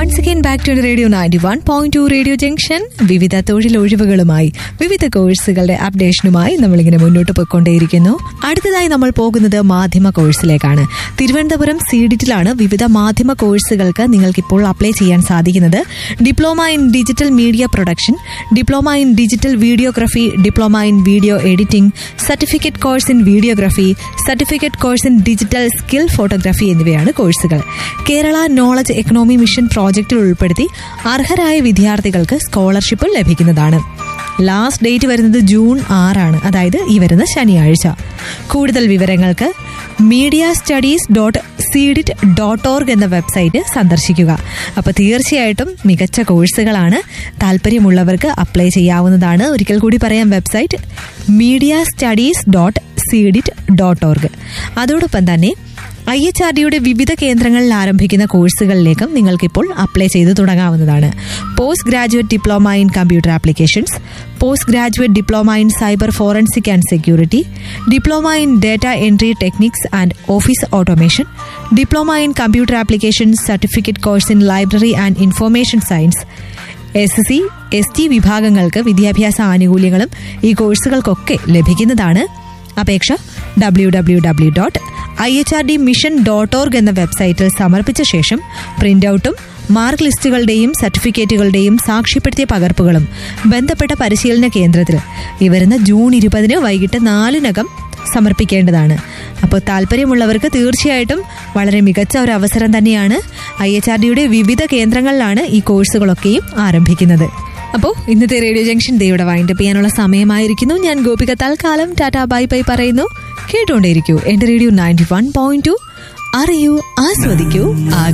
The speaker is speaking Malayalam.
once again back to radio ninety one point two radio junction വിവിധ തൊഴിലൊഴിവുകളുമായി വിവിധ കോഴ്സുകളുടെ അപ്ഡേഷനുമായി നമ്മളിങ്ങനെ മുന്നോട്ട് പോയിക്കൊണ്ടേയിരിക്കുന്നു അടുത്തതായി നമ്മൾ പോകുന്നത് മാധ്യമ കോഴ്സിലേക്കാണ് തിരുവനന്തപുരം സീഡിറ്റിലാണ് വിവിധ മാധ്യമ കോഴ്സുകൾക്ക് നിങ്ങൾക്കിപ്പോൾ അപ്ലൈ ചെയ്യാൻ സാധിക്കുന്നത് diploma in digital media production diploma in digital videography diploma in video editing certificate course in videography certificate course in digital skill photography എന്നിവയാണ് കോഴ്സുകൾ കേരള നോളജ് എക്കണോമി മിഷൻ പ്രോജക്റ്റിൽ ഉൾപ്പെടുത്തി അർഹരായ വിദ്യാർത്ഥികൾക്ക് സ്കോളർഷിപ്പ് ലഭിക്കുന്നതാണ് ലാസ്റ്റ് ഡേറ്റ് വരുന്നത് ജൂൺ ആറാണ് അതായത് ഈ വരുന്ന ശനിയാഴ്ച കൂടുതൽ വിവരങ്ങൾക്ക് media studies dot CDIT dot org എന്ന വെബ്സൈറ്റ് സന്ദർശിക്കുക അപ്പോൾ തീർച്ചയായിട്ടും മികച്ച കോഴ്സുകളാണ് താല്പര്യമുള്ളവർക്ക് അപ്ലൈ ചെയ്യാവുന്നതാണ് ഒരിക്കൽ കൂടി പറയാം website media studies dot CDIT dot org അതോടൊപ്പം തന്നെ ഐ എച്ച് ആർ ഡിയുടെ വിവിധ കേന്ദ്രങ്ങളിൽ ആരംഭിക്കുന്ന കോഴ്സുകളിലേക്കും നിങ്ങൾക്കിപ്പോൾ അപ്ലൈ ചെയ്തു തുടങ്ങാവുന്നതാണ് post graduate diploma in computer applications post graduate diploma in cyber forensic and security diploma in data entry techniques and office automation diploma in computer applications certificate course in library and information science S C S T വിഭാഗങ്ങൾക്ക് വിദ്യാഭ്യാസ ആനുകൂല്യങ്ങളും ഈ കോഴ്സുകൾക്കൊക്കെ ലഭിക്കുന്നതാണ് അപേക്ഷ W W W dot I H R D mission dot org എന്ന വെബ്സൈറ്റിൽ സമർപ്പിച്ച ശേഷം പ്രിന്റ് ഔട്ടും മാർക്ക് ലിസ്റ്റുകളുടെയും സർട്ടിഫിക്കറ്റുകളുടെയും സാക്ഷ്യപ്പെടുത്തിയ പകർപ്പുകളും ബന്ധപ്പെട്ട പരിശീലന കേന്ദ്രത്തിൽ ഈ വരുന്ന ജൂൺ ഇരുപതിന് വൈകിട്ട് നാലിനകം സമർപ്പിക്കേണ്ടതാണ് അപ്പോൾ താല്പര്യമുള്ളവർക്ക് തീർച്ചയായിട്ടും വളരെ മികച്ച ഒരു അവസരം തന്നെയാണ് ഐ എച്ച് ആർ ഡിയുടെ വിവിധ കേന്ദ്രങ്ങളിലാണ് ഈ കോഴ്സുകളൊക്കെയും ആരംഭിക്കുന്നത് അപ്പോൾ ഇന്നത്തെ റേഡിയോ ജംഗ്ഷൻ ദേവിടെ വൈൻഡപ്പ് ചെയ്യാനുള്ള സമയമായിരിക്കുന്നു ഞാൻ ഗോപിക തൽക്കാലം ടാറ്റ ബൈ ബൈ പറയുന്നു കേട്ടുകൊണ്ടേയിരിക്കൂ എന്റെ radio ninety one point two അറിയൂ ആസ്വദിക്കൂ